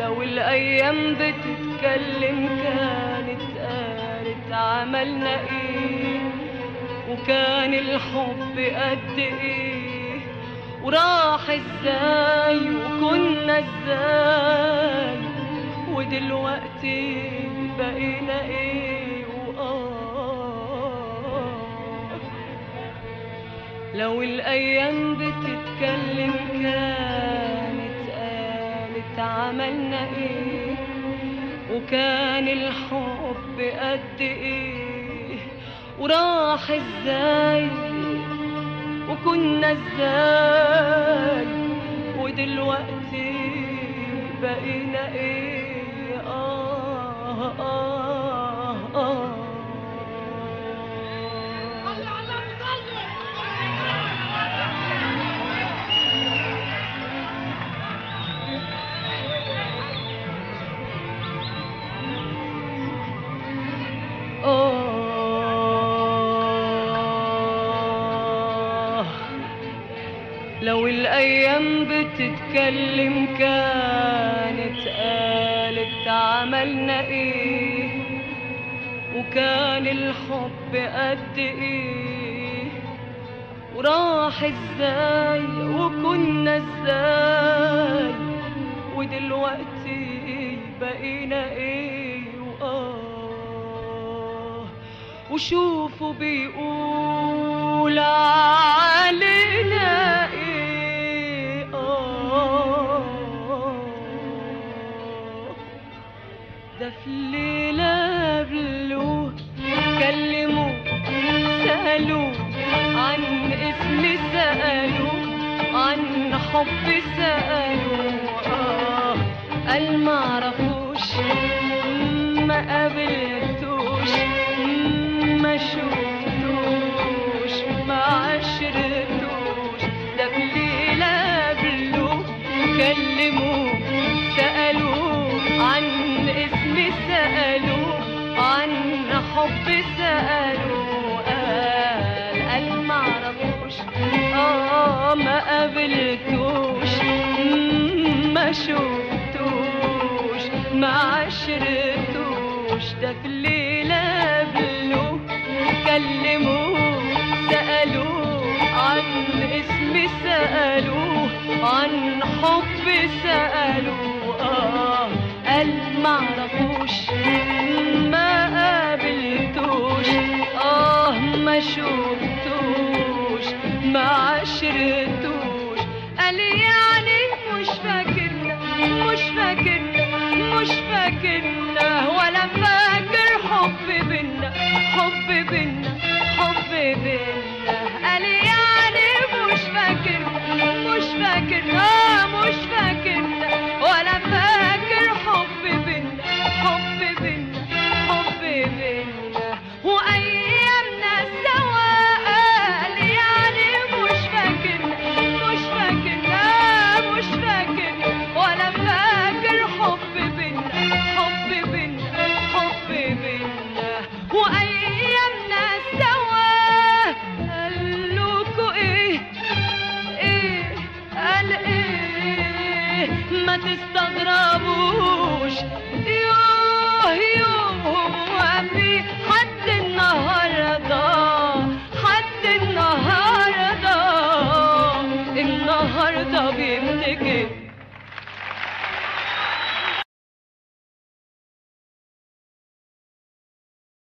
لو الأيام بتتكلم كانت قالت عملنا إيه وكان الحب قد إيه وراح إزاي وكنا إزاي ودلوقتي بقينا إيه وآه لو الأيام بتتكلم كانت قالت عملنا إيه وكان الحب قد إيه وراح إزاي وكنا إزاي ودلوقتي بقينا إيه آه آه آه آه لو الأيام بتتكلم كانت قالت عملنا إيه وكان الحب قد إيه وراح إزاي وكنا إزاي ودلوقتي بقينا إيه وآه وشوفوا بيقول علينا ايه آه ده في ليلة قبله كلموا سألوا عن اسم سألوا عن حب سألوا آه قال معرفوش ما قابلتوش ما شفتوش ما عشرتوش ده في ليلة قبله كلموا سألوا عن اسم سألوا عن حب سألوا قال قال معرفوش اه ما قابلتوش ما شفتوش ما عشرتوش ده في الليلة قبله كلموا سألوا عن اسم سألوا عن حب سألوا آه قال معرفوش ما قابلتوش آه ما شفتوش ما عشرتوش قال يعني مش فاكرنا مش فاكرنا مش فاكرنا ولا فاكر حب بينا حب بينا حب بينا قال يعني مش فاكرنا مش فاكرنا مش فاكرنا ولا فاكر حب بينا حب بينا حب بينا وايامنا سوا قال يعني مش فاكرنا مش فاكرنا مش فاكرنا ولا فاكر حب بينا حب بينا حب بينا وايامنا سوا قالوكوا ايه ايه قال ايه ما تستغربوش يوه يوه في حد النهارده حد النهارده النهارده بيفتكر